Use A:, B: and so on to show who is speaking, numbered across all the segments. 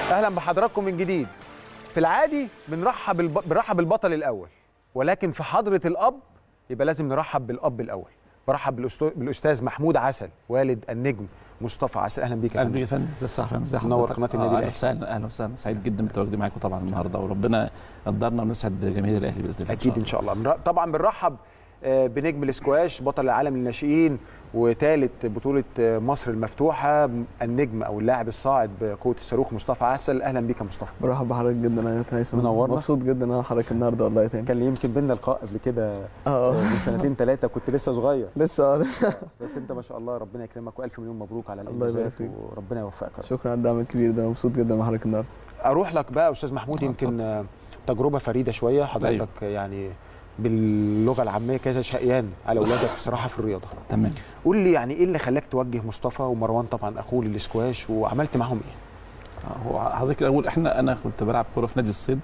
A: اهلا بحضراتكم من جديد في العادي بنرحب بالب... بنرحب بالبطل الاول ولكن في حضره الاب يبقى لازم نرحب بالاب الاول برحب بالأستو... بالاستاذ محمود عسل والد النجم مصطفى عسل اهلا بيك يا
B: اهلا
A: فندم.
B: بيك يا فندم ازي الصحه ازي
A: منور قناة النادي
B: اهلا
A: الأهلي.
B: وسهلا اهلا وسهلا سعيد جدا بتواجدي معاكم طبعا النهارده وربنا يقدرنا ونسعد جماهير الاهلي باذن الله
A: اكيد ان شاء الله بنر- طبعا بنرحب آه، بنجم الاسكواش بطل العالم للناشئين وثالث بطوله آه، مصر المفتوحه النجم او اللاعب الصاعد بقوه الصاروخ مصطفى عسل اهلا بيك يا مصطفى
C: برحب بحضرتك جدا يا هيثم
A: منورنا.
C: مبسوط جدا ان انا حضرتك النهارده والله تاني
A: كان لي يمكن بينا لقاء قبل كده
C: اه
A: من سنتين ثلاثه كنت لسه صغير
C: لسه اه لسه
A: بس انت ما شاء الله ربنا يكرمك والف مليون مبروك على
C: الله
A: الانجازات
C: يبارك فيك.
A: وربنا يوفقك يا رب.
C: شكرا على الدعم الكبير ده مبسوط جدا مع حضرتك النهارده
A: اروح لك بقى استاذ محمود
B: آه،
A: يمكن
B: اتفضل.
A: آه، تجربه فريده شويه حضرتك يعني باللغه العاميه كده شقيان على اولادك بصراحه في الرياضه
B: تمام
A: قول لي يعني ايه اللي خلاك توجه مصطفى ومروان طبعا اخوه للاسكواش وعملت معاهم ايه
B: آه، هو حضرتك الاول احنا انا كنت بلعب كوره في نادي الصيد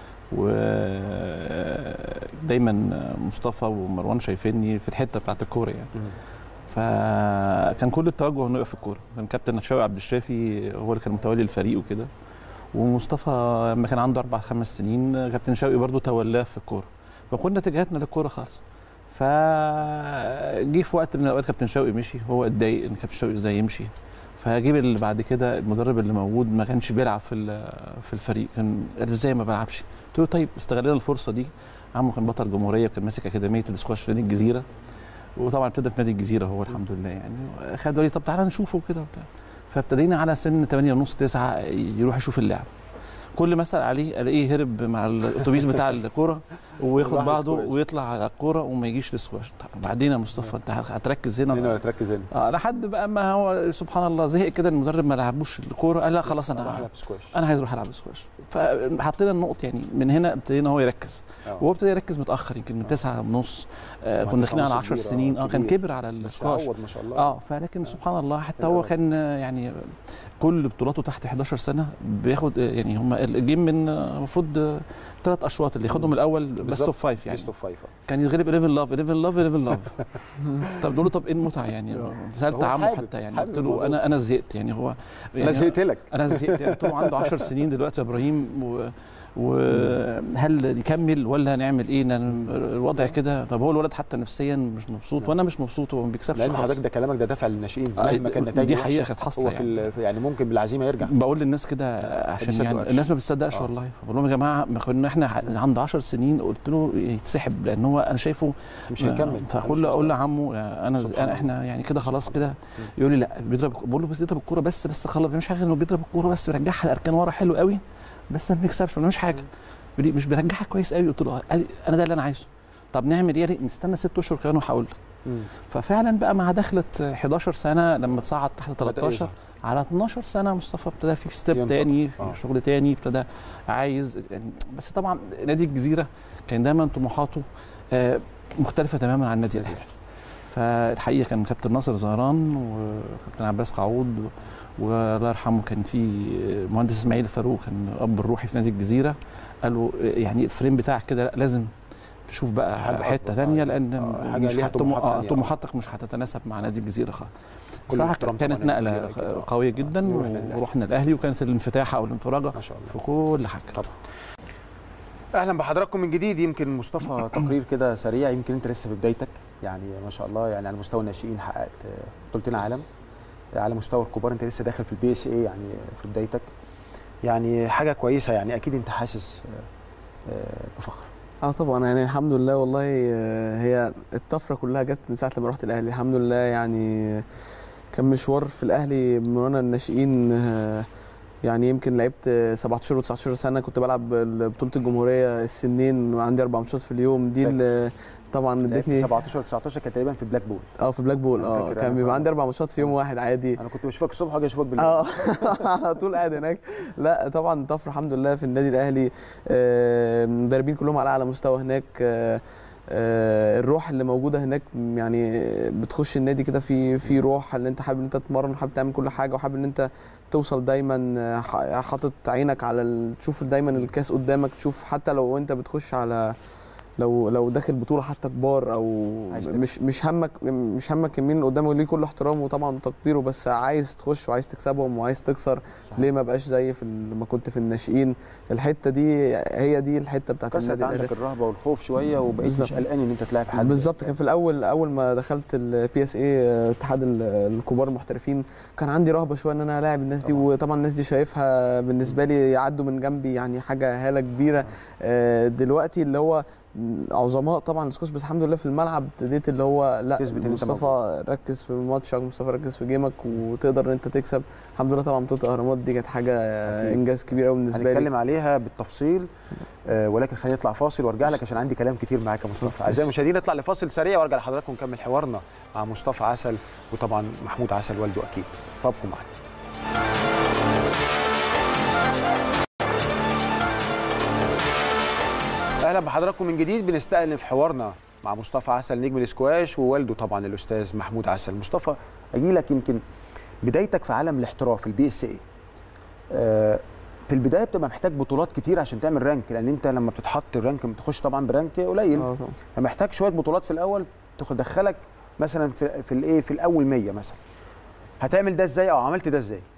B: ودايما مصطفى ومروان شايفيني في الحته بتاعت الكوره يعني فكان كل التوجه انه يقف في الكوره كان كابتن شوقي عبد الشافي هو اللي كان متولي الفريق وكده ومصطفى لما كان عنده اربع خمس سنين كابتن شوقي برضه تولاه في الكوره فكنا اتجاهاتنا للكوره خالص فجي في وقت من الاوقات كابتن شوقي مشي هو اتضايق ان كابتن شوقي ازاي يمشي فجيب اللي بعد كده المدرب اللي موجود ما كانش بيلعب في ال- في الفريق كان قال ازاي ما بلعبش قلت له طيب استغلنا الفرصه دي عمو كان بطل جمهوريه وكان ماسك اكاديميه الاسكواش في نادي الجزيره وطبعا ابتدى في نادي الجزيره هو الحمد لله يعني خدوا لي طب تعالى نشوفه كده وبتاع فابتدينا على سن 8 ونص 9 يروح يشوف اللعب كل ما اسال عليه الاقيه هرب مع الاتوبيس بتاع الكوره وياخد
A: راح
B: بعضه
A: السكواش.
B: ويطلع على الكوره وما يجيش السكواش طب وبعدين يا مصطفى انت هتركز هنا
A: هنا ولا تركز هنا
B: اه لحد بقى ما هو سبحان الله زهق كده المدرب ما لعبوش الكوره قال لا خلاص
A: راح
B: انا
A: العب سكواش
B: انا عايز اروح العب سكواش فحطينا النقط يعني من هنا ابتدينا هو يركز
A: آه.
B: وهو ابتدى يركز متاخر يمكن من تسعة ونص آه
A: مع
B: كنا
A: تسعة
B: داخلين على
A: ونص
B: 10
A: كبير، آه،
B: سنين اه كان
A: كبير.
B: كبر على
A: بس
B: السكواش
A: عوض ما شاء الله
B: اه فلكن سبحان الله حتى
A: حلو
B: هو
A: أوي.
B: كان آه، يعني كل بطولاته تحت 11 سنه بياخد آه، يعني هم الجيم من آه، المفروض ثلاث اشواط اللي ياخدهم الاول بس
A: بالظبط.
B: اوف فايف يعني
A: بيست اوف فايف
B: كان يتغلب 11 لاف 11 لاف 11 لاف طب نقول له طب ايه المتعه يعني سالت
A: هو
B: عمه
A: حابب-
B: حتى يعني
A: حابب
B: قلت له
A: الموضوع.
B: انا انا زهقت يعني هو
A: انا
B: يعني
A: زهقت لك
B: انا زهقت يعني قلت له عنده 10 سنين دلوقتي يا ابراهيم و وهل نكمل ولا هنعمل ايه لأن الوضع كده طب هو الولد حتى نفسيا مش مبسوط وانا مش مبسوط وما بيكسبش
A: لان
B: خالص.
A: حضرتك ده كلامك ده دافع للناشئين
B: آه،
A: مهما كان نتائج
B: دي حقيقه كانت حاصله
A: هو في
B: يعني.
A: ال- يعني ممكن بالعزيمه يرجع
B: بقول للناس كده عشان يعني
A: بيصدقوكش.
B: الناس ما بتصدقش
A: آه.
B: والله فبقول لهم يا جماعه ما كنا احنا عنده 10 سنين قلت له يتسحب لان هو انا شايفه
A: مش هيكمل
B: فاقول له اقول لعمه انا
A: سبحان
B: انا احنا يعني كده خلاص
A: سبحان
B: كده يقول لي لا بيضرب بقول له بس بيضرب الكوره بس بس خلاص مش حاجه انه بيضرب الكوره بس بيرجعها الاركان ورا حلو قوي بس ما بنكسبش ولا مش حاجه بيقول لي مش بيرجعها كويس قوي قلت له آه. قال لي انا ده اللي انا عايزه طب نعمل ايه قال لي نستنى ست اشهر كمان وهقول لك
A: مم.
B: ففعلا بقى مع دخلة 11 سنه لما تصعد تحت 13
A: يظهر.
B: على 12 سنه مصطفى ابتدى في ستيب
A: ينطق.
B: تاني
A: آه.
B: في شغل تاني ابتدى عايز يعني بس طبعا نادي الجزيره كان دايما طموحاته آه، مختلفه تماما عن النادي الاهلي فالحقيقه كان كابتن ناصر زهران وكابتن عباس قعود و- والله يرحمه كان في مهندس اسماعيل فاروق كان اب الروحي في نادي الجزيره قالوا يعني الفريم بتاعك كده لا، لازم تشوف بقى
A: حاجة
B: حته
A: أكبر.
B: ثانيه
A: آه.
B: لان
A: آه، حاجة
B: مش
A: ليها
B: هتطم-
A: طموحات
B: آه،
A: تانية.
B: طموحاتك مش هتتناسب مع نادي الجزيره خالص
A: كل
B: بصراحه
A: احترام
B: كانت
A: طبعاً
B: نقله
A: للجزيرة أكيد. آه.
B: قويه جدا
A: نروح للأهلي.
B: ورحنا الاهلي وكانت الانفتاح او الانفراجه
A: ما شاء الله
B: في كل حاجه
A: طبعا اهلا بحضراتكم من جديد يمكن مصطفى تقرير كده سريع يمكن انت لسه في بدايتك يعني ما شاء الله يعني على مستوى الناشئين حققت آه، بطولتين عالم على مستوى الكبار انت لسه داخل في البي اس اي يعني في بدايتك يعني حاجه كويسه يعني اكيد انت حاسس آه، آه، بفخر
C: اه طبعا يعني الحمد لله والله آه، هي الطفره كلها جت من ساعه لما رحت الاهلي الحمد لله يعني كان مشوار في الاهلي من وانا الناشئين آه، يعني يمكن لعبت آه، 17 و19 سنه كنت بلعب بطوله الجمهوريه السنين وعندي اربع ماتشات في اليوم دي اللي طبعا
A: لعبت
C: ادتني
A: 17 19 كان تقريبا في بلاك بول
C: اه في بلاك بول
A: أنا
C: اه
A: فاكر
C: كان
A: أنا
C: بيبقى
A: فاكر.
C: عندي اربع ماتشات في يوم واحد عادي
A: انا كنت بشوفك الصبح واجي اشوفك بالليل
C: اه على طول قاعد هناك لا طبعا طفره الحمد لله في النادي الاهلي آه، المدربين كلهم على اعلى مستوى هناك آه، آه، الروح اللي موجوده هناك يعني بتخش النادي كده في في روح ان انت حابب ان انت تتمرن وحابب تعمل كل حاجه وحابب ان انت توصل دايما آه، ح- حاطط عينك على ال- تشوف دايما الكاس قدامك تشوف حتى لو انت بتخش على لو لو داخل بطوله حتى كبار او
A: عايز تكسب.
C: مش مش همك مش همك مين اللي قدامك ليه كل احترامه وطبعا تقديره بس عايز تخش وعايز تكسبهم وعايز تكسر
A: صحيح.
C: ليه ما بقاش زي في ال- لما كنت في الناشئين الحته دي هي دي الحته بتاعت
A: كسرت
C: النادي
A: عندك
C: الأهلي.
A: الرهبه والخوف شويه وبقيت مش
C: بالظبط.
A: قلقان ان انت تلاعب حد
C: بالظبط كان في الاول اول ما دخلت البي اس اي اتحاد ال- الكبار المحترفين كان عندي رهبه شويه ان انا الاعب الناس دي
A: طبعاً.
C: وطبعا الناس دي شايفها بالنسبه لي يعدوا من جنبي يعني حاجه هاله كبيره آه، دلوقتي اللي هو عظماء طبعا السكوش بس الحمد لله في الملعب ابتديت اللي هو لا
A: تثبت إن أنت
C: مصطفى ركز في ماتشك مصطفى ركز في جيمك وتقدر ان انت تكسب الحمد لله طبعا بطوله الاهرامات دي كانت حاجه
A: أكيد.
C: انجاز كبير قوي بالنسبه لي
A: هنتكلم عليها بالتفصيل آه ولكن خلينا نطلع فاصل وارجع لك عشان عندي كلام كتير معاك يا مصطفى اعزائي المشاهدين نطلع لفاصل سريع وارجع لحضراتكم نكمل حوارنا مع مصطفى عسل وطبعا محمود عسل والده اكيد فابقوا معنا اهلا بحضراتكم من جديد بنستأنف حوارنا مع مصطفى عسل نجم الاسكواش ووالده طبعا الاستاذ محمود عسل مصطفى اجي لك يمكن بدايتك في عالم الاحتراف البي اس اي في البدايه بتبقى محتاج بطولات كتير عشان تعمل رانك لان انت لما بتتحط الرانك بتخش طبعا برانك قليل
C: اه طبعا
A: فمحتاج شويه بطولات في الاول تدخلك مثلا في في الايه في الاول 100 مثلا هتعمل ده ازاي او عملت ده ازاي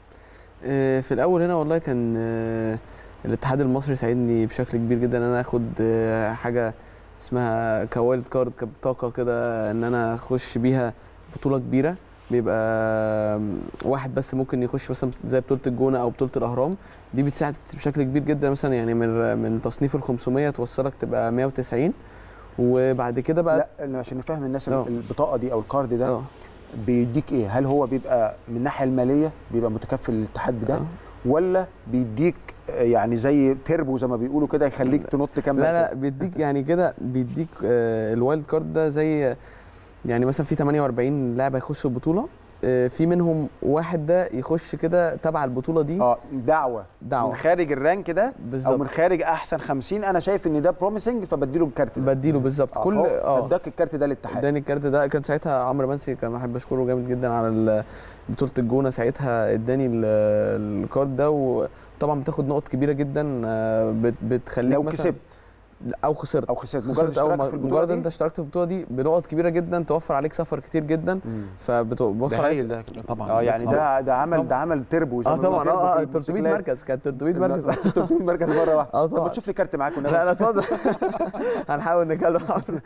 C: آه، في الاول هنا والله كان آه، الاتحاد المصري ساعدني بشكل كبير جدا ان انا اخد آه، حاجه اسمها كوايلد كارد كبطاقه كده ان انا اخش بيها بطوله كبيره بيبقى آم، واحد بس ممكن يخش مثلا زي بطوله الجونه او بطوله الاهرام دي بتساعد بشكل كبير جدا مثلا يعني من من تصنيف ال 500 توصلك تبقى 190 وبعد كده بقى
A: لا عشان نفهم الناس
C: آه.
A: البطاقه دي او الكارد ده
C: اه
A: بيديك ايه هل هو بيبقى من الناحيه الماليه بيبقى متكفل الاتحاد بده
C: آه.
A: ولا بيديك آه، يعني زي تربو زي ما بيقولوا كده يخليك تنط كام
C: لا لا
A: مركز؟
C: بيديك يعني كده بيديك آه، الوايلد كارد ده زي يعني مثلا في 48 لاعب هيخشوا البطوله آه، في منهم واحد ده يخش كده تبع البطوله دي
A: اه دعوه
C: دعوه
A: من خارج الرانك ده او
C: بالظبط
A: من خارج احسن 50 انا شايف ان ده بروميسنج فبديله الكارت ده
C: بديله بالظبط
A: آه،
C: كل
A: فهو
C: اه
A: اداك الكارت ده للاتحاد
C: اداني الكارت ده كان ساعتها عمرو منسي كان بحب اشكره جامد جدا على ال- بطوله الجونه ساعتها اداني ال- الكارد ده وطبعا بتاخد نقط كبيره جدا آه، بت- بتخليك
A: لو
C: مثلا
A: كسبت
C: او خسرت
A: او خسرت مجرد
C: خسرت أو
A: اشتراك
C: ما-
A: في البطوله
C: مجرد
A: دي
C: انت اشتركت في البطوله دي بنقط كبيره جدا توفر عليك سفر كتير جدا
A: مم.
C: فبتوفر
A: ده
C: عليك
A: هايل ده
B: طبعا
A: اه يعني ده ده عمل
C: طبعا.
A: ده عمل تربو زي
C: اه
A: ما بيقولوا
C: طبعا
A: تربو
C: اه
A: في
C: اه 300
A: الموتوسيكلات.
C: مركز كانت 300 مركز
A: 300 مركز مره واحده
C: اه
A: طب
C: طبعا
A: ما تشوف لي كارت معاك والنبي
C: لا لا
A: بس.
C: اتفضل هنحاول نكلم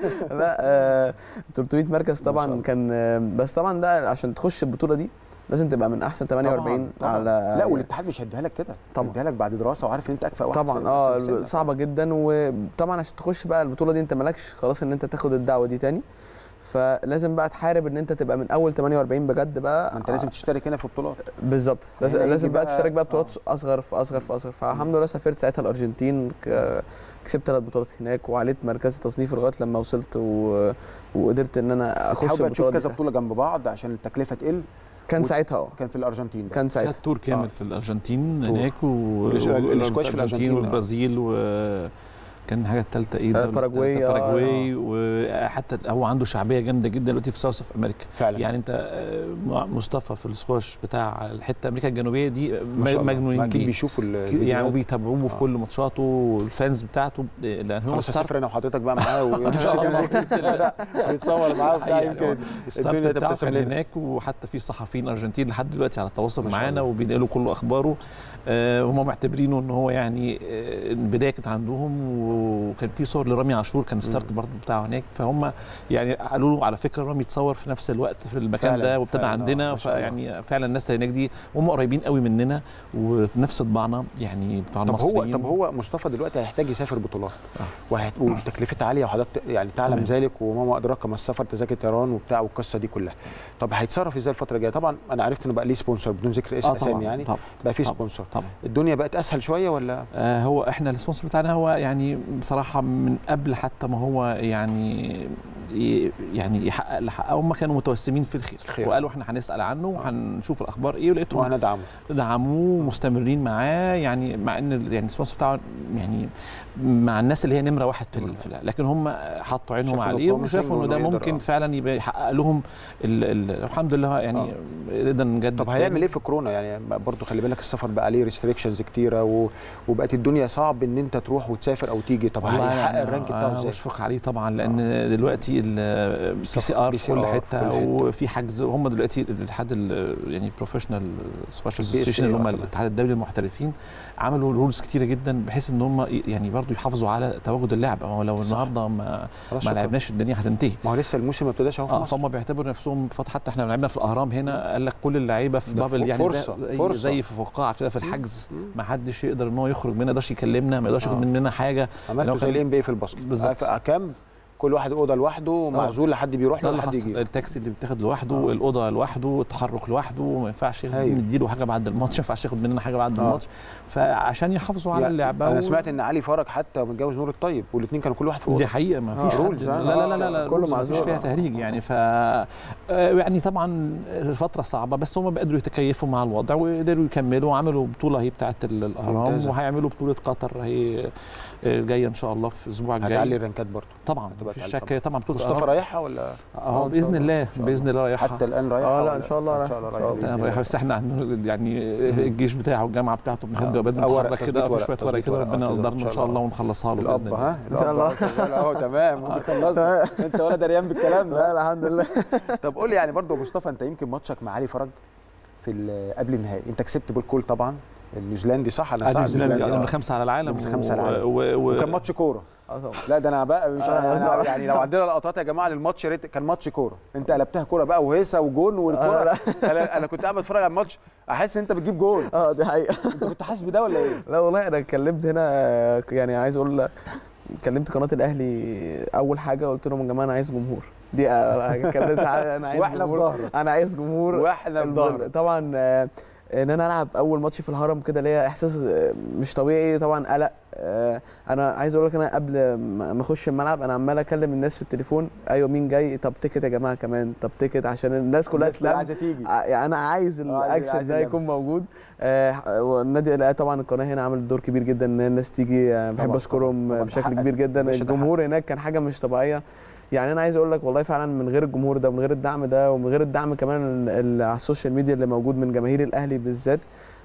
C: لا آه 300 مركز
A: ما شاء
C: طبعا
A: الله.
C: كان آه، بس طبعا ده عشان تخش البطوله دي لازم تبقى من احسن 48
A: طبعاً، طبعاً.
C: على
A: لا والاتحاد مش هيديها لك كده
C: طبعاً.
A: هيديها لك بعد دراسه وعارف ان انت اكفأ واحد
C: طبعا
A: في-
C: اه
A: في سنك.
C: صعبه جدا وطبعا عشان تخش بقى البطوله دي انت مالكش خلاص ان انت تاخد الدعوه دي تاني فلازم بقى تحارب ان انت تبقى من اول 48 بجد بقى
A: ما انت لازم تشترك هنا في بطولات
C: بالظبط لازم,
A: هنا يجي
C: لازم بقى
A: بقى-
C: تشترك بقى بطولات
A: آه.
C: اصغر في اصغر في اصغر فالحمد لله سافرت ساعتها الارجنتين ك- كسبت ثلاث بطولات هناك وعليت مركز تصنيف لغايه لما وصلت و... وقدرت ان انا اخش
A: تحاول بقى تشوف
C: البطوله دي
A: كذا بطوله جنب بعض عشان التكلفه تقل
C: كان
A: و-
C: ساعتها اه
A: كان في الارجنتين ده
C: كان
B: خد
C: ساعتها
B: تور كامل
A: آه.
B: في الارجنتين
A: تور.
B: هناك و-
A: الإس-
B: و-
A: الإسكواش في الأرجنتين، آه.
B: والبرازيل و كان حاجه الثالثه ايه
C: آه،
B: الدولة
C: باراجواي،
B: التالتة؟
C: آه،
B: باراجواي وحتى هو عنده شعبيه جامده جدا دلوقتي في ساوث اوف امريكا
A: فعلا
B: يعني انت آه، مع مصطفى في السكواش بتاع الحته امريكا الجنوبيه دي
A: ما شاء الله. ما
B: مجنونين
A: اكيد
B: بيه
A: بيشوفوا ال-
B: يعني
A: الفيديوهات.
B: وبيتابعوه في
A: آه.
B: كل ماتشاته والفانز بتاعته لان هو
A: خلاص
B: ستارت
A: هسافر انا وحضرتك بقى معاه
B: ان شاء الله باذن الله
A: ويتصور معاه وبتاع
B: حقيقة
A: يمكن
B: يعني الستارت
A: الدنيا
B: بتاعه
A: تبتسم
B: كان
A: لنا.
B: هناك وحتى في صحفيين ارجنتين لحد دلوقتي على التواصل
A: ما شاء
B: معانا
A: الله.
B: وبينقلوا كل اخباره آه هم معتبرينه ان هو يعني آه البدايه كانت عندهم وكان في صور لرامي عاشور كان الستارت برضه بتاعه هناك فهم يعني قالوا له على فكره رامي يتصور في نفس الوقت في المكان
A: فعلاً،
B: ده وابتدى
A: فعلاً، آه،
B: عندنا
A: ما شاء الله.
B: فيعني فعلا الناس اللي هناك دي هم قريبين قوي مننا ونفس طباعنا يعني بتوع
A: طب هو
B: المصريين
A: طب هو مصطفى دلوقتي هيحتاج يسافر بطولات
B: آه.
A: وهت- وتكلفتها عاليه وحضرتك يعني تعلم
B: تمام.
A: ذلك وماما ادراك ما السفر تذاكر طيران وبتاع والقصه دي كلها طب هيتصرف ازاي الفتره الجايه طبعا انا عرفت انه بقى ليه سبونسر بدون ذكر اسم
B: آه طبعا
A: اسامي يعني
B: طبعا
A: بقى في
B: طبعاً.
A: سبونسر
B: طبعا
A: الدنيا بقت اسهل شويه ولا
B: آه هو احنا السبونسر بتاعنا هو يعني بصراحه من قبل حتى ما هو يعني ي- يعني يحقق اللي حققه هم كانوا متوسمين في الخير
A: خير.
B: وقالوا احنا هنسال عنه وهنشوف الاخبار ايه ولقيتهم
A: وهندعمه
B: دعموه مستمرين معاه يعني مع ان ال- يعني السبونسر بتاعه يعني مع الناس اللي هي نمره واحد في, ال- في ال- لكن هم حطوا عينهم
A: شافوا إنه
B: عليه
A: promising
B: وشافوا انه ده
A: وإنه يقدر،
B: ممكن
A: آه.
B: فعلا يبقى يحقق لهم ال ال الحمد لله يعني قدرنا نجدد
A: طب
B: تاني.
A: هيعمل ايه في كورونا يعني برضه خلي بالك السفر بقى عليه ريستريكشنز كتيره و... وبقت الدنيا صعب ان انت تروح وتسافر او تيجي طب
B: والله
A: هيحقق
B: أنا-
A: الرانك بتاعه
B: أنا
A: ازاي؟
B: بشفق عليه طبعا لان دلوقتي البي سي ار في كل
A: PCR في
B: حته
A: كل حتة.
B: وفي حجز هم دلوقتي الاتحاد ال- يعني بروفيشنال سبيشال
A: البي
B: اسوسيشن اللي هم
A: طبعاً.
B: الاتحاد الدولي للمحترفين عملوا رولز كتيره جدا بحيث ان هم يعني برضو يحافظوا على تواجد اللاعب هو لو
A: صح.
B: النهارده ما,
A: خلاص
B: ما
A: شكراً.
B: لعبناش الدنيا هتنتهي
A: ما هو لسه الموسم ما ابتداش اهو في
B: اه
A: مصر
B: فهم بيعتبروا نفسهم فت- حتى احنا لعبنا في الاهرام هنا قال لك كل اللعيبه في
A: ده
B: بابل يعني
A: فرصة،
B: زي,
A: فرصة.
B: زي في فقاعه كده في الحجز
A: مم.
B: ما حدش يقدر ان هو يخرج مننا ما يقدرش يكلمنا ما يقدرش
A: آه.
B: ياخد مننا حاجه لو
A: عملته زي
B: كان-
A: الام بي في الباسكت
B: بالظبط.
A: عارف كام كل واحد اوضه لوحده معزول لحد بيروح
B: ده
A: له
B: اللي
A: لحد
B: حصل
A: يجي
B: التاكسي اللي بيتاخد لوحده
A: آه.
B: الاوضه لوحده التحرك لوحده ما ينفعش
A: أيوة.
B: نديله حاجه بعد الماتش ما ينفعش ياخد مننا حاجه بعد
A: آه.
B: الماتش فعشان يحافظوا على
A: يعني
B: اللعبه
A: انا
B: و-
A: سمعت ان علي فرج حتى متجوز نور الطيب والاثنين كانوا كل واحد في اوضه
B: دي حقيقه ما
A: آه،
B: فيش حد
A: rules،
B: لا
A: آه.
B: لا لا لا, لا
C: كله
B: rules ما فيش
C: معزول.
B: فيها تهريج يعني ف آه، يعني طبعا فتره صعبه بس هم قدروا يتكيفوا مع الوضع وقدروا يكملوا وعملوا بطوله هي بتاعه ال- الاهرام
A: ممتازة.
B: وهيعملوا بطوله قطر هي آه، جايه ان شاء الله في الاسبوع
A: هتعلي
B: الجاي
A: الرانكات برضه
B: طبعا
A: هتبقى
B: مفيش
A: تعلي
B: شك طبعا بطوله
A: مصطفى
B: الأهرام-
A: رايحه ولا
B: اه
C: آه، إن
B: باذن
C: شاء
B: الله
A: شاء الله.
B: باذن الله رايحه
A: حتى الان رايحه
C: آه، لا،
A: ولا-
C: إن شاء الله
A: ان شاء الله
C: رايحة.
A: رايحه
C: إن شاء
A: بإذن
B: انا رايح
A: الله.
B: بس احنا عندنا يعني الجيش بتاعه والجامعه بتاعته
A: آه.
B: بناخد جوابات
A: آه، ورق،
B: بنتحرك كده
A: تثبيت
B: في شويه
A: ورق،
B: ورق
A: تثبيت
B: كده
A: ورق.
B: ربنا
A: آه، كده،
B: يقدرنا
A: إن
B: ان
A: شاء
B: شاء الله
A: الله.
B: ونخلصها له
A: الاب
B: باذن الله
A: ها
C: إن شاء الله.
A: شغال اهو تمام خلصنا انت ولا دريان بالكلام
C: لا
A: ده
C: لا، الحمد لله
A: طب قول لي يعني برضه يا مصطفى انت يمكن ماتشك مع علي فرج في ال- قبل النهائي انت كسبت بالكول طبعا النيوزيلندي صح انا صح
B: نيوزيلندا
A: النيوزيلندي،
B: نمرة
A: آه.
B: خمسة على العالم
A: نمرة خمسة على
B: و-
A: العالم.
B: و- و-
A: وكان ماتش كوره
C: اه طبعا
A: لا ده انا بقى مش
C: آه،
A: أنا
C: آه.
A: يعني لو عندنا لقطات يا جماعه للماتش يا ريت كان ماتش كوره انت قلبتها كوره بقى وهيصه وجون والكوره
C: آه، لا.
A: انا انا كنت قاعد بتفرج على الماتش احس ان انت بتجيب جول
C: اه دي حقيقه
A: انت كنت حاسس بده ولا ايه؟
C: لا والله انا اتكلمت هنا آه، يعني عايز اقول لك كلمت قناه الاهلي اول حاجه قلت لهم يا جماعه انا عايز جمهور دي آه، كلمت انا عايز
A: واحنا في
C: جمهور
A: ظهرك.
C: انا عايز جمهور
A: واحنا في
C: الب-
A: ظهرك
C: طبعا آه، ان انا العب اول ماتش في الهرم كده ليا احساس آه، مش طبيعي طبعا قلق آه، انا عايز اقول لك انا قبل ما ما اخش الملعب انا عمال اكلم الناس في التليفون ايوه مين جاي طب تيكت يا جماعه كمان طب تيكت عشان الناس كلها
A: الناس كلها
C: تلم.
A: عايزه تيجي
C: ع- يعني انا عايز
A: آه، عايز-
C: الاكشن
A: عايز
C: ده
A: اللعب.
C: يكون موجود آه، والنادي لا طبعا القناه هنا عملت دور كبير جدا ان الناس تيجي آه، بحب
A: طبعاً،
C: اشكرهم
A: طبعاً،
C: آه،
A: طبعاً.
C: بشكل
A: حقك.
C: كبير جدا
A: باشا، ده
C: الجمهور هناك كان حاجه مش طبيعيه يعني انا عايز اقول لك والله فعلا من غير الجمهور ده ومن غير الدعم ده ومن غير الدعم كمان ال- على السوشيال ميديا اللي موجود من جماهير الاهلي بالذات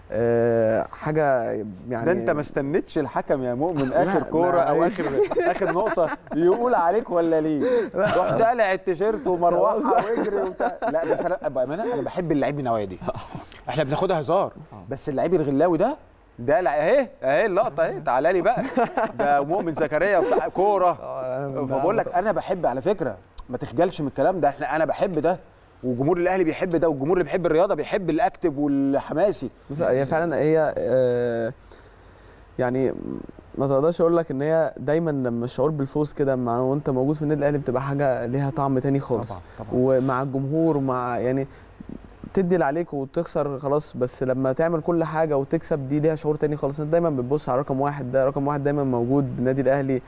C: آه، حاجه يعني
A: ده انت ما استنيتش الحكم يا مؤمن
C: لا،
A: اخر كوره او
C: معلش.
A: اخر اخر نقطه يقول عليك ولا ليه رحت قلع التيشيرت ومروحه واجري وبتاع لا بس انا بامانه انا بحب اللعيب من النوعيه دي احنا بناخدها هزار بس اللعيب الغلاوي ده ده لع- اهي اهي اللقطه اهي تعالى لي بقى ده مؤمن زكريا بتاع كوره فبقول لك انا بحب على فكره ما تخجلش من الكلام ده احنا انا بحب ده وجمهور الاهلي بيحب ده والجمهور اللي بيحب الرياضه بيحب الاكتف والحماسي
C: بص هي فعلا هي آه، يعني ما تقدرش اقول لك ان هي دايما لما الشعور بالفوز كده مع وانت موجود في النادي الاهلي بتبقى حاجه ليها طعم تاني خالص
A: طبعاً، طبعاً.
C: ومع الجمهور ومع يعني تدي اللي عليك وتخسر خلاص بس لما تعمل كل حاجه وتكسب دي ليها شعور تاني خالص انت دايما بتبص على رقم واحد ده رقم واحد دايما موجود بالنادي الاهلي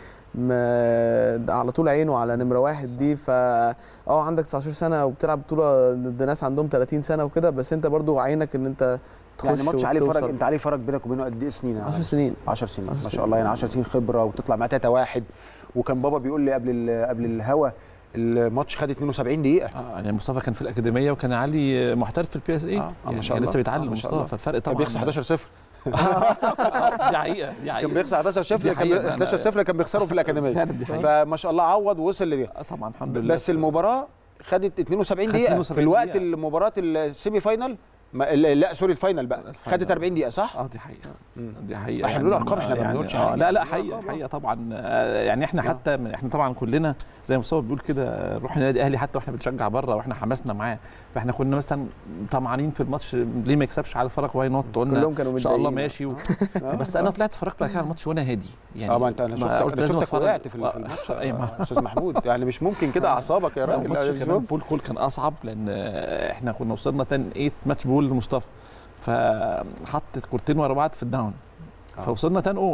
C: ما على طول عينه على نمره واحد دي فا اه عندك 19 سنه وبتلعب بطوله ضد ناس عندهم 30 سنه وكده بس انت برضو عينك ان انت تخش
A: يعني ماتش علي فرج
C: وتوصل.
A: انت علي فرج بينك وبينه قد ايه سنين يا
C: 10
A: علي؟
C: سنين
A: 10 سنين
C: 10
A: ما شاء
C: سنين.
A: الله يعني 10 سنين خبره وتطلع معاه 3 واحد وكان بابا بيقول لي قبل ال- قبل الهوا الماتش خد 72 دقيقه
B: اه يعني مصطفى كان في الاكاديميه وكان علي محترف في البي اس اي
A: آه، آه، ما
B: يعني
A: شاء
B: كان
A: الله.
B: لسه
A: آه،
B: بيتعلم
A: ما شاء
B: مصطفى
A: الله.
B: فالفرق
A: كان
B: طبعا
A: بيخسر 11 0
B: آه، دي حقيقه دي حقيقه
A: كان بيخسر 11 0
B: دي
A: كان
B: حقيقة.
A: بي- 11 0 كان بيخسروا في الاكاديميه
B: فعلا دي حقيقه
A: فما شاء الله عوض ووصل لدي
B: آه، طبعا الحمد لله
A: بس المباراه خدت 72
B: خدت
A: دقيقه
B: 72
A: في الوقت
B: دقيقة.
A: المباراه السيمي فاينال ما لا سوري الفاينل بقى
B: الفاينل.
A: خدت 40 دقيقه صح؟
B: اه دي حقيقه
A: مم.
B: دي حقيقه
A: احنا بنقول أرقام، إحنا ما
B: يعني
A: بنقولش
B: آه
A: حاجة.
B: لا لا
A: آه،
B: حقيقه
A: آه.
B: حقيقه طبعا آه، يعني احنا حتى من- احنا طبعا كلنا زي ما مصطفى بيقول كده روح النادي الاهلي حتى واحنا بنشجع بره واحنا حماسنا معاه فاحنا كنا مثلا طمعانين في الماتش ليه ما يكسبش على الفرق واي نوت قلنا
C: كلهم كانوا
B: ان شاء الله
C: متضايقين.
B: ماشي و... بس انا طلعت اتفرجت بعد كده على الماتش وانا هادي يعني
A: اه ما انت انا
B: ما
A: شفتك
B: قلت
A: انا
B: لازم
A: شفتك
B: أتفرج.
A: وقعت في ال-
B: آه،
A: في الماتش
B: أي ما-
A: يا استاذ محمود يعني مش ممكن كده اعصابك يا
B: لا
A: راجل
B: الماتش
A: لا، مش
B: كمان
A: ممكن.
B: بول كول كان اصعب لان آه، احنا كنا وصلنا 10 8 ماتش بول لمصطفى فحط كورتين ورا بعض في الداون
A: آه.
B: فوصلنا 10 اول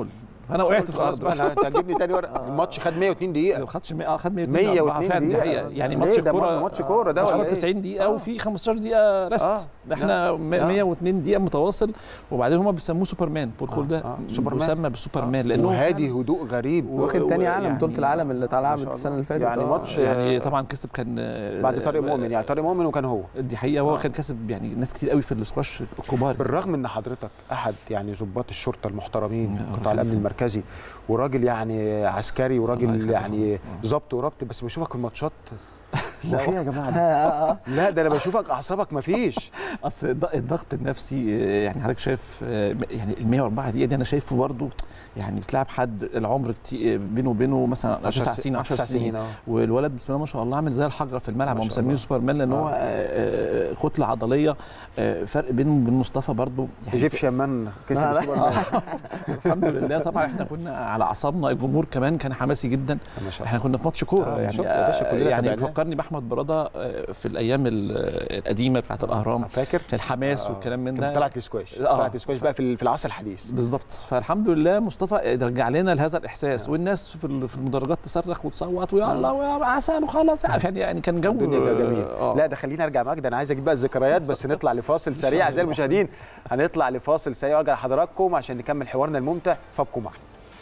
B: فانا وقعت في
A: خلاص
B: الارض
A: بقى انت هتجيبني تاني ورقه
B: آه.
A: الماتش خد 102 دقيقه
B: ما خدش 100 اه خد 100
A: 102
B: فعلا دي
A: دقيقة.
B: حقيقه يعني
A: ليه
B: ماتش
A: ده
B: الكوره
A: ماتش كورة ده
B: ماتش
A: ولا
B: الكورة
A: إيه؟
B: 90 دقيقه
A: آه.
B: وفي 15 دقيقه ريست
A: آه.
B: ده احنا م-
A: آه.
B: 102 دقيقه متواصل وبعدين هم بيسموه سوبرمان بول ده
A: آه. سوبرمان.
B: مسمى بالسوبرمان لانه
A: وهادي هدوء غريب
C: واخد تاني عالم
B: يعني-
C: بطوله العالم اللي
A: ما
C: اتلعبت
A: شاء
C: السنه
A: الله.
C: اللي فاتت
A: يعني
C: آه.
A: ماتش-
B: يعني
A: آه.
B: طبعا كسب كان آه،
A: بعد طارق مؤمن يعني طارق مؤمن وكان هو
B: دي حقيقه هو
A: آه.
B: كان كسب يعني ناس كتير قوي في السكواش الكبار
A: بالرغم ان حضرتك احد يعني ضباط الشرطه المحترمين
B: الله
A: قطاع الامن
B: يخليك.
A: المركزي وراجل يعني عسكري
B: الله
A: وراجل
B: يخليك.
A: يعني
B: آه.
A: ضبط وربط بس بشوفك في الماتشات
B: لا،
A: هو في إيه يا جماعه ده؟
C: آه، آه.
A: لا ده انا بشوفك اعصابك ما فيش
B: اصل الض- الضغط النفسي آه، يعني حضرتك شايف آه، يعني ال 104 دقيقه دي انا شايفه برضه يعني بتلعب حد العمر كتير بينه وبينه مثلا 9 سنين 10 سنين
A: اه
B: والولد بسم الله ما شاء الله عامل زي الحجره في الملعب
A: ما
B: هم
A: شاء
B: مسمينه
A: الله.
B: سوبرمان لان هو
A: آه.
B: آه، آه، كتله عضليه آه، فرق بينه وبين مصطفى برضه يعني
A: ايجيبشن مان كسب
C: لا، لا.
A: السوبر مان
B: الحمد لله طبعا احنا كنا على اعصابنا الجمهور كمان كان حماسي جدا
A: ما شاء
B: احنا كنا في ماتش كوره
A: آه،
B: يعني
A: شفت يا باشا، كلنا
B: يعني
A: تابعناه.
B: فكرني باحمد براده آه، في الايام ال- القديمه بتاعت الاهرام
A: الله فاكر
B: كان الحماس
A: آه.
B: والكلام من
A: كان
B: ده
A: طلعت السكواش
B: آه.
A: طلعت السكواش بقى في في العصر الحديث
B: بالظبط فالحمد لله مصطفى رجع لنا لهذا الاحساس والناس في ال- في المدرجات تصرخ وتصوت ويا الله ويا عسل وخلاص يعني يعني كان جو
A: الدنيا كانت جميل
B: آه.
A: لا ده خلينا ارجع معاك ده انا عايز اجيب بقى الذكريات بس نطلع لفاصل سريع اعزائي المشاهدين هنطلع لفاصل سريع وارجع لحضراتكم عشان نكمل حوارنا الممتع فابقوا معنا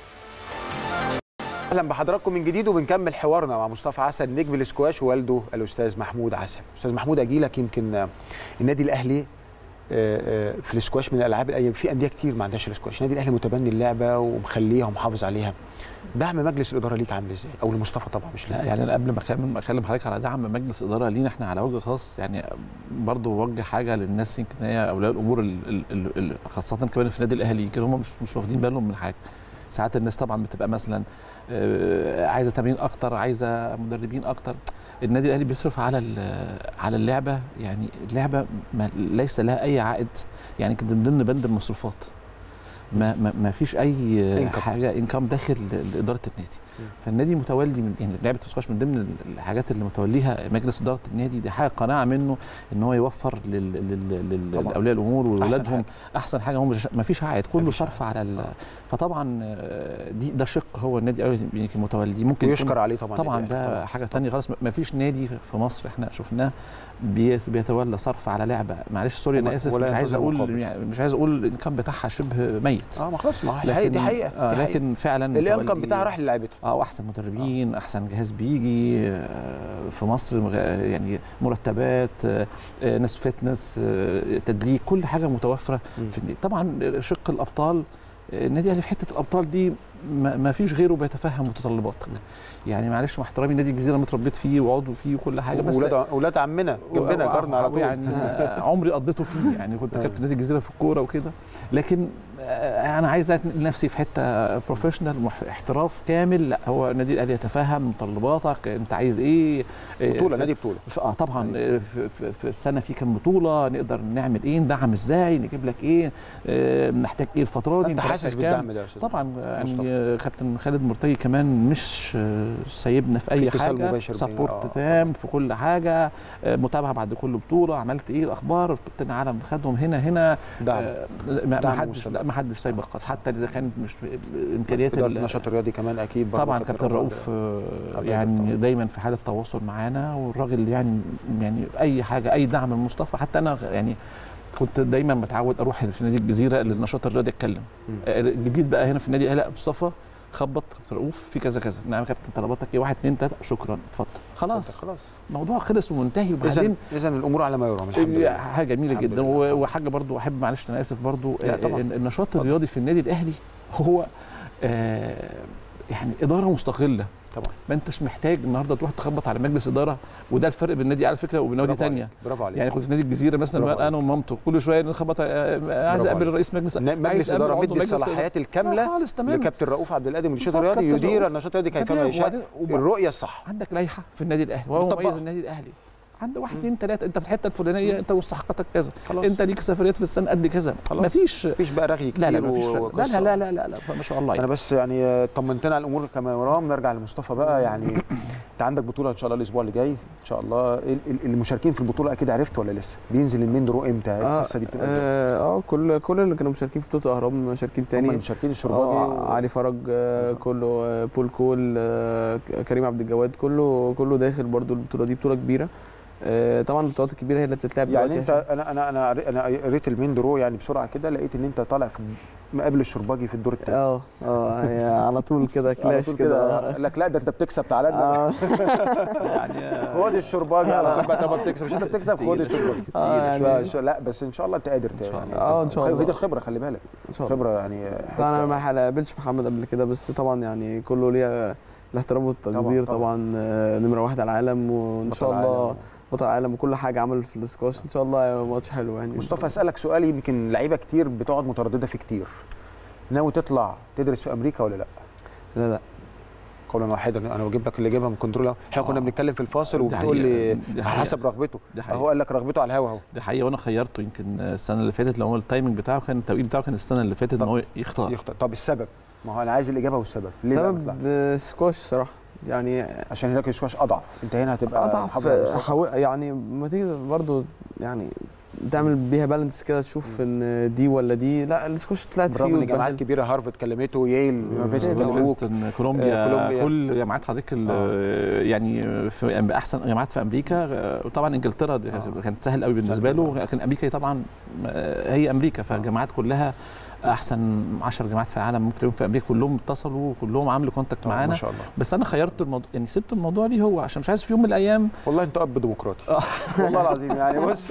A: اهلا بحضراتكم من جديد وبنكمل حوارنا مع مصطفى عسل نجم الاسكواش ووالده الاستاذ محمود عسل استاذ محمود اجي لك يمكن آه، النادي الاهلي آه، آه، في الاسكواش من الالعاب الأي- في انديه كتير ما عندهاش الاسكواش النادي الاهلي متبني اللعبه ومخليها ومحافظ عليها دعم مجلس الاداره ليك عامل ازاي او لمصطفى طبعا مش
B: لا
A: ليك
B: يعني انا قبل ما اكلم اكلم حضرتك على دعم مجلس اداره لينا احنا على وجه خاص يعني برضه بوجه حاجه للناس يمكن هي اولياء الامور ال ال ال ال خاصه كمان في النادي الاهلي يمكن هم مش مش واخدين بالهم من حاجه ساعات الناس طبعا بتبقى مثلا آه، عايزه تمرين اكتر عايزه مدربين اكتر النادي الاهلي بيصرف على ال- على اللعبه يعني اللعبه ما ليس لها اي عائد يعني كده من ضمن بند المصروفات ما ما, ما فيش اي
A: Income.
B: حاجه انكم داخل لاداره النادي
A: م.
B: فالنادي متولي من يعني لعبه السكواش من ضمن الحاجات اللي متوليها مجلس اداره النادي دي حاجه قناعه منه ان هو يوفر لل- لل- لل-
A: طبعاً.
B: لاولياء الامور
A: أحسن
B: واولادهم
A: حاجة.
B: احسن حاجه هم مش- ما فيش عائد كله
A: مفيش
B: صرف على ال-
A: آه.
B: فطبعا آه، دي ده شق هو النادي أوي يمكن متولي ممكن يكون-
A: ويشكر عليه طبعا
B: طبعا
A: النادي الأهلي.
B: ده حاجه تانية خالص ما فيش نادي في مصر احنا شفناه بي- بيتولى صرف على لعبه معلش سوري
A: وما-
B: انا اسف
A: ولا
B: مش عايز
A: ينتظر
B: اقول
A: مقابل.
B: يعني مش عايز اقول الانكم بتاعها شبه ميت
A: اه ما خلاص ما هو الحقيقة- دي حقيقه
B: آه
A: دي حقيقة.
B: لكن فعلا
A: الانكم
B: متولي-
A: بتاعها راح للعيبتها
B: اه واحسن مدربين احسن جهاز بيجي آه، في مصر مغ- يعني مرتبات آه، آه، ناس فتنس آه، تدليك كل حاجه متوفره
A: مم.
B: في النادي طبعا شق الابطال آه، النادي الاهلي في حته الابطال دي ما ما فيش غيره بيتفهم متطلباتك يعني معلش مع احترامي نادي الجزيره اللي اتربيت فيه وعضو فيه وكل حاجه بس
A: ولاد اولاد عمنا جنبنا
B: و-
A: جارنا على طول
B: يعني آه، عمري قضيته فيه يعني كنت
A: آه.
B: كابتن نادي الجزيره في الكوره وكده لكن آه، انا عايز أتنقل نفسي في حته بروفيشنال احتراف كامل لا هو النادي الاهلي يتفهم متطلباتك انت عايز ايه آه،
A: بطوله
B: في-
A: نادي بطوله
B: ف- اه طبعا آه، في, في, في السنه في كام بطوله نقدر نعمل ايه ندعم ازاي نجيب لك ايه آه، نحتاج ايه الفتره دي
A: انت
B: مرتب
A: حاسس
B: كام؟
A: بالدعم ده يا استاذ
B: طبعا
A: مصطفى.
B: يعني آه، كابتن خالد مرتجي كمان مش آه، سايبنا في اي
A: اتصال
B: حاجه
A: مباشر بين-
B: سبورت
A: آه.
B: تام في كل حاجه آه، متابعه بعد كل بطوله عملت ايه الاخبار كابتن العالم خدهم هنا هنا
A: دعم
B: آه، ما ما
A: دعم
B: حدش
A: مستمر.
B: لا ما حدش سايبك خالص حتى اذا كانت مش امكانيات
A: إدارة
B: ال-
A: النشاط الرياضي كمان اكيد برضه
B: طبعا كابتن رؤوف آه،
A: عبد
B: يعني
A: الطبع.
B: دايما في حاله تواصل معانا والراجل يعني يعني اي حاجه اي دعم من مصطفى حتى انا يعني كنت دايما متعود اروح في نادي الجزيره للنشاط الرياضي اتكلم
A: مم.
B: آه، الجديد بقى هنا في النادي الاهلي لا مصطفى خبط كابتن رؤوف في كذا كذا نعم يا كابتن طلباتك ايه واحد اثنين ثلاثه شكرا اتفضل خلاص
A: خلاص
B: الموضوع خلص ومنتهي
A: اذا
B: وبعدين
A: اذا الامور على ما يرام الحمد لله
B: حاجه جميله
A: الحمد
B: جدا
A: لله.
B: و- وحاجه برضو احب معلش انا اسف برضو
A: لا
B: آه،
A: طبعاً.
B: إن النشاط
A: اتفضل.
B: الرياضي في النادي الاهلي هو آه، يعني اداره مستقله
A: طبعا
B: ما انتش محتاج النهارده تروح تخبط على مجلس اداره وده الفرق بين النادي على فكره وبين نوادي
A: برافو
B: ثانيه
A: عليك، برافو عليك
B: يعني كنت في نادي الجزيره مثلا
A: برافو
B: انا ومامته كل شويه نخبط آه، آه، عايز
A: برافو
B: اقابل
A: عليك.
B: رئيس مجلس
A: ن-
B: عايز
A: مجلس
B: أقابل
A: اداره
B: عضو
A: مدي
B: مجلس
A: الصلاحيات
B: آه،
A: الكامله
B: خالص تمام
A: لكابتن رؤوف عبد القادر مدير
B: بالظبط،
A: الرياضي
B: كابتن
A: يدير
B: رؤوف.
A: النشاط الرياضي كيفما
B: تمام،
A: يشاء
B: وبعدين- وبعدين-
A: الرؤيه الصح
B: عندك لائحه في النادي الاهلي وهو
A: مطبقة.
B: مميز النادي الاهلي عندك واحد اثنين ثلاثه انت في الحته الفلانيه انت مستحقاتك كذا
A: خلاص
B: انت ليك سفريات في السنه قد كذا
A: خلاص.
B: مفيش
A: مفيش بقى رغي كتير
B: لا لا مفيش لا
A: وقصة.
B: لا لا لا لا, لا ما شاء الله
A: انا
B: يعني.
A: بس يعني آه، طمنتنا على الامور كما يرام نرجع لمصطفى بقى يعني انت عندك بطوله ان شاء الله الاسبوع اللي جاي ان شاء الله ال- ال- المشاركين في البطوله اكيد عرفت ولا لسه بينزل المين درو امتى
C: اه
A: القصه دي بتبقى إزاي؟
C: اه آه، كل كل اللي كانوا مشاركين في بطوله اهرام مشاركين
A: هم
C: تاني
A: المشاركين الشرباجي
C: اه علي فرج آه، كله آه، بول كول آه، ك- كريم عبد الجواد كله كله داخل برضو البطوله دي بطوله كبيره آه، طبعا البطولات الكبيره هي اللي بتتلعب
A: يعني
C: دلوقتي
A: انت انا انا انا قري- انا قريت المين درو يعني بسرعه كده لقيت ان انت طالع في مقابل الشرباجي في الدور الثاني
C: اه اه هي على طول كده كلاش كده
A: قال لك لا ده انت بتكسب تعالى لنا
C: اه
B: يعني
A: خد الشرباجي على طول بقى طب ما بتكسب مش انت بتكسب خد الشرباجي
C: آه، يعني-
A: شوية- شوية- لا بس ان شاء الله انت قادر
B: إن شاء الله.
C: آه، إن شاء الله.
A: هي دي الخبره خلي بالك
C: ان شاء الله
A: خبره يعني
C: طبعا انا
A: حتة-
C: ما قابلتش محمد قبل كده بس طبعا يعني كله ليه الاحترام والتقدير
A: طبعاً،
C: طبعا, طبعا آه، نمره واحد على العالم وان
A: بطل
C: شاء الله
A: العالم.
C: بطل العالم وكل حاجه عمل في الاسكواش ان شاء الله هيبقى ماتش حلو يعني
A: مصطفى اسالك سؤال يمكن لعيبه كتير بتقعد متردده فيه كتير ناوي تطلع تدرس في امريكا ولا لا
C: لا لا
A: قولا واحدا انا بجيب لك اللي جايبها من كنترول احنا كنا
B: آه.
A: بنتكلم في الفاصل
B: دي
A: وبتقول
B: حقيقة.
A: لي
B: دي
A: على
B: حقيقة.
A: حسب رغبته
B: دي
A: هو
B: حقيقة
A: قال لك رغبته على الهوا اهو
B: دي حقيقة وانا خيرته يمكن السنة اللي فاتت لو هو التايمنج بتاعه كان التوقيت بتاعه كان السنة اللي فاتت ان
A: طب
B: هو يختار
A: يختار طب السبب ما هو انا عايز الاجابه والسبب ليه بقى
C: سبب
A: بتطلع؟
C: آه، سكواش صراحه يعني
A: عشان هناك الشواش اضعف انت هنا هتبقى
C: اضعف
A: محافظ على مستواك.
C: حاول يعني ما تيجي برضو يعني تعمل بيها بالانس كده تشوف ان دي ولا دي لا السكواش طلعت فيه
A: برغم ان جامعات
C: واتبهدلت.
A: كبيره هارفارد كلمته ييل يونيفرستي
C: طبعاً.
A: كلموك
B: برينستون كولومبيا,
A: آه، كولومبيا.
B: كل جامعات حضرتك ال- يعني في احسن جامعات في امريكا آه، وطبعا انجلترا دي
A: آه.
B: كانت سهل قوي بالنسبه
A: سهل.
B: له لكن امريكا طبعا آه، هي امريكا فالجامعات كلها احسن 10 جامعات في العالم ممكن تلاقيهم في امريكا كلهم اتصلوا وكلهم عملوا كونتاكت
A: آه،
B: معانا
A: ما شاء الله
B: بس انا خيرت الموضوع يعني سبت الموضوع ليه هو عشان مش عايز في يوم من الايام
A: والله انت اب ديمقراطي
B: آه.
A: والله العظيم يعني بص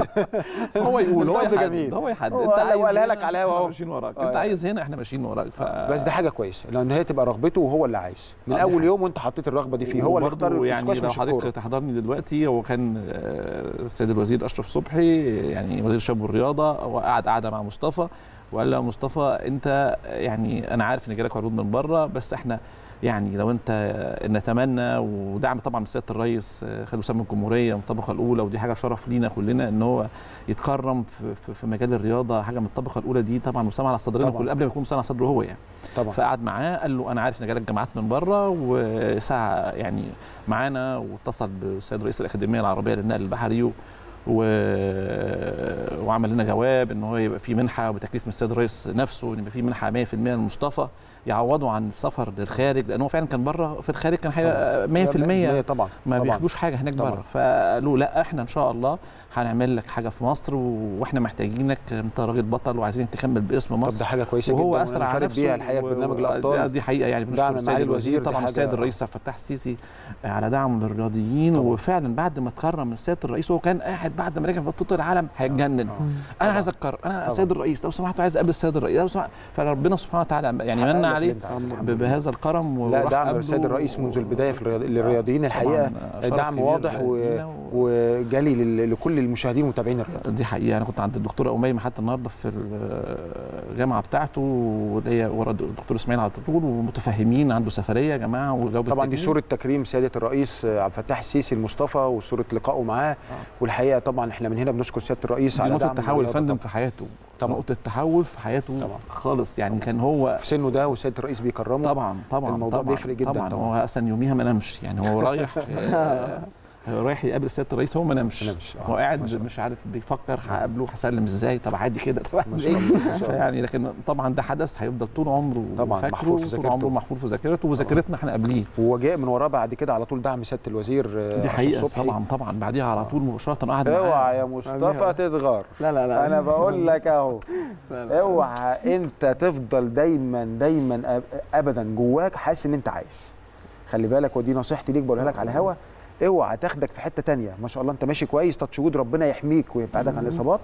B: هو يقول هو
A: الأب
B: يحدد
A: جميل.
B: هو يحدد
A: هو
B: انت
A: قال-
B: عايز
A: وقالها
B: هنا،
A: لك على الهوا
B: احنا
A: أهو.
B: ماشيين وراك
A: آه.
B: انت عايز هنا احنا ماشيين وراك ف
A: بس دي حاجه كويسه لان هي تبقى رغبته وهو اللي عايز من
B: آه، دي
A: اول
B: حاجة.
A: يوم وانت حطيت الرغبه دي فيه هو اللي
B: وبرضه
A: اختار
B: يعني
A: السكواش
B: لو
A: مش
B: حضرتك
A: الكوره
B: تحضرني دلوقتي هو كان آه، السيد الوزير اشرف صبحي يعني وزير الشباب والرياضه وقعد قعده مع مصطفى وقال له يا مصطفى انت يعني انا عارف ان جالك عروض من بره بس احنا يعني لو انت نتمنى ودعم طبعا من سياده الرئيس آه، خالد وسام الجمهوريه من الطبقه الاولى ودي حاجه شرف لينا كلنا ان هو يتكرم في, في, في مجال الرياضه حاجه من الطبقه الاولى دي طبعا مسامع على صدرنا
A: طبعاً.
B: كل قبل ما يكون مسامع على صدره هو يعني
A: طبعا
B: فقعد معاه قال له انا عارف ان جالك جامعات من بره وساعه يعني معانا واتصل بالسيد رئيس الاكاديميه العربيه للنقل البحري و... و... وعمل لنا جواب ان هو يبقى في منحه بتكليف من السيد الرئيس نفسه ان يبقى في منحه 100% لمصطفى يعوضوا عن السفر للخارج لان هو فعلا كان بره في الخارج كان حاجه 100%
A: طبعا
B: ما
A: طبعاً.
B: بياخدوش حاجه هناك
A: طبعاً.
B: بره فقالوا لا احنا ان شاء الله هنعمل لك حاجه في مصر و- واحنا محتاجينك انت راجل بطل وعايزين تكمل باسم
A: طب
B: مصر
A: ده حاجه كويسه
B: وهو
A: جدا
B: اسرع
A: وأنا فارق
B: نفسه
A: بيها الحقيقه
B: و-
A: في برنامج
B: و-
A: الابطال
B: دي حقيقه يعني
A: دعم
B: بنشكر
A: معالي
B: السيد الوزير
A: الوزير، دي
B: طبعا
A: حاجة-
B: السيد الرئيس عبد الفتاح السيسي على دعم للرياضيين
A: طبعاً.
B: وفعلا بعد ما اتكرم من سياده الرئيس هو كان قاعد بعد ما رجع من بطوله العالم هيتجنن
A: آه.
B: انا
A: طبعاً.
B: عايز اتكرم انا
A: طبعاً.
B: السيد الرئيس لو سمحت عايز اقابل السيد الرئيس لو سمحت فربنا سبحانه وتعالى يعني
A: حقق
B: من
A: لك
B: عليه
A: اللي أنت عايزه.
B: ب- بهذا الكرم
A: لا
B: وراح
A: دعم
B: قابله
A: السيد الرئيس منذ البدايه في الرياض- للرياضيين
B: طبعاً
A: الحقيقه
B: شرف
A: دعم
B: كبير
A: واضح و...
B: لينا و...
A: وجالي لل- لكل المشاهدين ومتابعين الرياضه
B: دي حقيقه انا كنت عند الدكتوره اميمه حتى النهارده في الجامعه بتاعته واللي هي ورا الدكتور اسماعيل على طول ومتفهمين عنده سفريه يا جماعه وجاوب
A: طبعا دي
B: التكليف.
A: صوره تكريم سياده الرئيس عبد الفتاح السيسي المصطفى وصوره لقائه معاه والحقيقه طبعا احنا من هنا بنشكر سياده الرئيس
B: دي
A: على
B: نقطه
A: دعم
B: تحول يا
A: الرياضة
B: فندم
A: طبعاً.
B: في حياته
A: طبعاً.
B: نقطه تحول في حياته
A: طبعاً.
B: خالص يعني كان هو
A: في سنه ده وسياده الرئيس بيكرمه
B: طبعا طبعا
A: الموضوع
B: طبعا
A: بيفرق جداً
B: طبعا,
A: طبعاً.
B: هو اصلا يوميها ما نامش يعني هو رايح آه، رايح يقابل سياده الرئيس هو ما نامش
A: ما نامش. آه،
B: هو
A: ما
B: قاعد
A: شاء الله.
B: مش عارف بيفكر هقابله هسلم ازاي طب عادي كده طب
A: ما
B: أعمل
A: شاء
B: ايه
A: الله، ما شاء الله.
B: فيعني لكن طبعا ده حدث هيفضل طول عمره
A: طبعاً
B: فاكره
A: محفور في
B: طول
A: ذاكرته.
B: عمره محفور في ذاكرته وذاكرتنا احنا قبليه
A: وهو جاء من وراه بعد كده على طول دعم سياده الوزير آه،
B: دي
A: أشرف
B: حقيقه
A: صبحي.
B: طبعا طبعا بعديها على طول مباشره قعد معاه
A: اوعى يا مصطفى تتغار
C: لا لا لا
A: انا بقول لك اهو
C: لا لا.
A: اوعى انت تفضل دايما دايما أب- ابدا جواك حاسس ان انت عايز خلي بالك ودي نصيحتي ليك بقولها لك على الهوا اوعى تاخدك في حته تانية ما شاء الله انت ماشي كويس تاتش وود ربنا يحميك ويبعدك عن الاصابات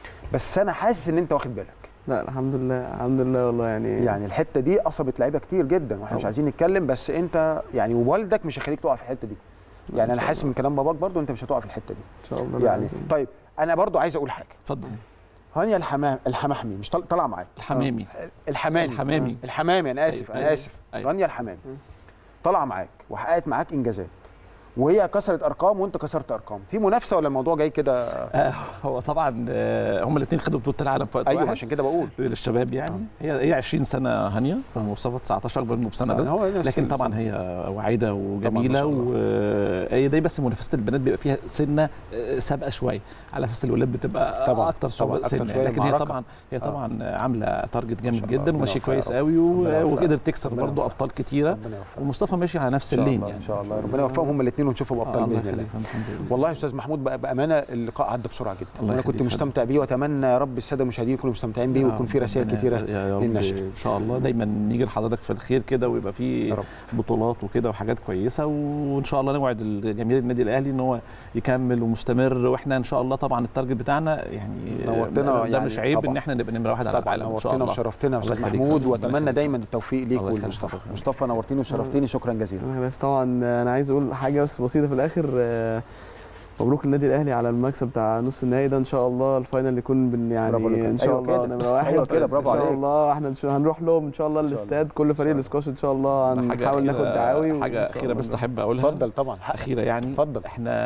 A: بس انا حاسس ان انت واخد بالك
C: لا الحمد لله الحمد لله والله يعني
A: يعني الحته دي اصبت لعيبه كتير جدا واحنا مش
B: طبعا.
A: عايزين نتكلم بس انت يعني والدك مش هيخليك تقع في الحته دي
C: إن
A: يعني انا
C: شاء
A: حاسس من كلام باباك برضو انت مش هتقع في الحته دي
C: ان شاء الله لا
A: يعني
C: لازم.
A: طيب انا برضو عايز اقول حاجه
B: اتفضل
A: هانيا الحمام الحمحمي مش طل- طالعه معايا
B: الحمامي
A: الحمامي
B: الحمامي
A: الحمامي انا اسف
B: أيوة،
A: انا
B: أيوة،
A: اسف
B: أيوة.
A: رانيا الحمامي طالعه معاك وحققت معاك انجازات وهي كسرت ارقام وانت كسرت ارقام في منافسه ولا الموضوع جاي كده
B: آه، هو طبعا آه، هم الاثنين خدوا بطوله العالم في وقت
A: ايوه
B: واحد
A: عشان كده بقول
B: للشباب يعني هي هي 20 سنه هانيه ومصطفى 19 اكبر منه بسنه بس
A: هو نفس
B: لكن
A: السنة.
B: طبعا هي وعيده
A: طبعاً ما
B: وجميله
A: شاء الله.
B: وهي دي بس منافسه البنات بيبقى فيها سنه آه، سابقه شويه على اساس الولاد بتبقى
A: طبعاً،
B: اكتر
A: طبعاً،
B: صعوبه
A: أكتر
B: سنه
A: شوية
B: لكن هي
A: معركة.
B: طبعا هي طبعا عامله تارجت
A: ما
B: جامد
A: شاء الله،
B: جدا
A: ربنا
B: وماشي
A: يوفقها
B: كويس
A: يا رب.
B: قوي
A: ربنا
B: و-
A: يوفقها.
B: وقدر تكسر
A: ربنا
B: برضه
A: يوفقها.
B: ابطال كتيره
A: ربنا يوفقك
B: ومصطفى ماشي على نفس
A: ان شاء
B: اللين
A: الله
B: يعني
A: ان شاء الله ربنا يوفقهم هم الاثنين ونشوفهم ابطال
B: آه، الله
A: باذن الله
B: يخليك، الحمد لله.
A: والله يا استاذ محمود بقى بامانه اللقاء عدى بسرعه جدا
B: الله
A: وانا كنت
B: يخليك.
A: مستمتع بيه واتمنى يا رب الساده المشاهدين يكونوا مستمتعين بيه ويكون في رسائل
B: ربنا
A: كتيره
B: يا يا رب
A: للنشر
B: ان شاء الله دايما نيجي لحضرتك في الخير كده ويبقى في
A: يا رب.
B: بطولات وكده وحاجات كويسه وان شاء الله نوعد جماهير النادي الاهلي ان هو يكمل ومستمر واحنا ان شاء الله طبعا التارجت بتاعنا يعني
A: نورتنا
B: ده
A: يعني
B: مش عيب
A: طبعاً.
B: ان احنا نبقى نمره واحد على
A: طبعا
B: العالم ان شاء
A: نورتنا
B: الله
A: وشرفتنا يا
B: الله
A: استاذ
B: يخليك.
A: محمود
B: ربنا
A: واتمنى
B: يخليك.
A: دايما التوفيق ليك
B: الله يخليك.
A: ولمصطفى
B: ربنا
A: مصطفى نورتني وشرفتني شكرا جزيلا
C: أنا بس طبعا انا عايز اقول حاجه بس بسيطه في الاخر آه، مبروك للنادي الاهلي على المكسب بتاع نصف النهائي ده ان شاء الله الفاينل يكون بن
A: برافو
C: يعني
A: عليك.
C: ان شاء
A: أيوة
C: الله
A: كده.
C: نمره واحد
A: أيوة كده،
C: بس
A: برافو
C: ان شاء
A: عليك.
C: الله احنا نش- هنروح لهم ان شاء الله
A: الله.
C: الاستاد كل فريق
A: الله.
C: الاسكواش ان شاء الله
B: حاجة
C: هنحاول ناخد
B: أخيرة-
C: دعاوي وإن
B: حاجه
C: شاء
B: اخيره
C: الله
B: بس
C: نروح.
B: احب اقولها
A: اتفضل طبعا حق.
B: اخيره يعني
A: اتفضل.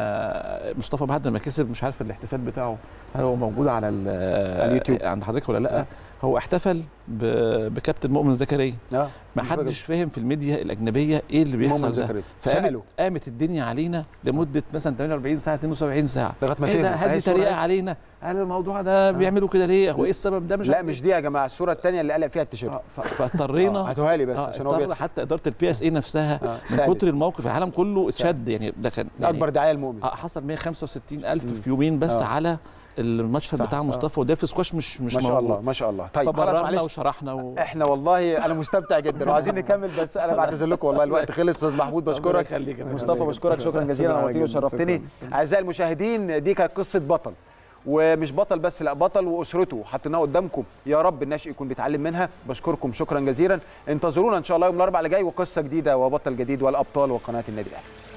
B: احنا مصطفى بعد ما كسب مش عارف الاحتفال بتاعه هل هو موجود على ال-
A: اليوتيوب.
B: عند حضرتك ولا لا
A: آه.
B: هو احتفل ب- بكابتن مؤمن زكريا
A: اه
B: ما حدش فاهم في الميديا الاجنبيه ايه اللي بيحصل
A: مؤمن
B: ده
A: زكريا
B: فقامت
A: سالوا
B: قامت الدنيا علينا لمده مثلا 48 ساعه 72 ساعه
A: لغايه ما
B: ايه ده
A: فهموا
B: هل
A: أهي
B: دي
A: الصورة
B: تريقه
A: أهي.
B: علينا هل الموضوع ده بيعملوا كده ليه هو ايه السبب ده مش
A: لا
B: عارف
A: مش
B: إيه.
A: دي يا جماعه الصوره الثانيه اللي قلق فيها التيشيرت
B: آه، ف- فاضطرينا
A: آه، هاتوها لي بس
B: آه،
A: عشان هو
B: اضطر
A: بيضحك.
B: حتى اداره البي اس اي نفسها
A: آه،
B: من
A: سألت.
B: كتر الموقف العالم كله اتشد يعني ده كان يعني
A: اكبر دعايه للمؤمن
B: آه، حصل 165 الف
A: مم.
B: في يومين بس
A: آه.
B: على الماتش
A: صح،
B: بتاع
A: آه.
B: مصطفى وده في سكواش مش مش
A: ما شاء
B: موجود.
A: الله ما شاء الله طيب خلاص
B: فبررنا
A: معلش
B: وشرحنا و...
A: احنا والله انا مستمتع جدا وعايزين نكمل بس انا بعتذر لكم والله الوقت خلص استاذ محمود
B: ربنا
A: بشكرك
B: يخليك يا
A: مصطفى
B: فندم.
A: بشكرك شكرا جزيلا
C: شكراً
A: نورتني
C: جداً،
A: وشرفتني
C: شكراً.
A: اعزائي المشاهدين دي كانت قصه بطل ومش بطل بس لا بطل واسرته حطيناه قدامكم يا رب الناشئ يكون بيتعلم منها بشكركم شكرا جزيلا انتظرونا ان شاء الله يوم الاربعاء اللي جاي وقصه جديده وبطل جديد والابطال وقناه النادي الاهلي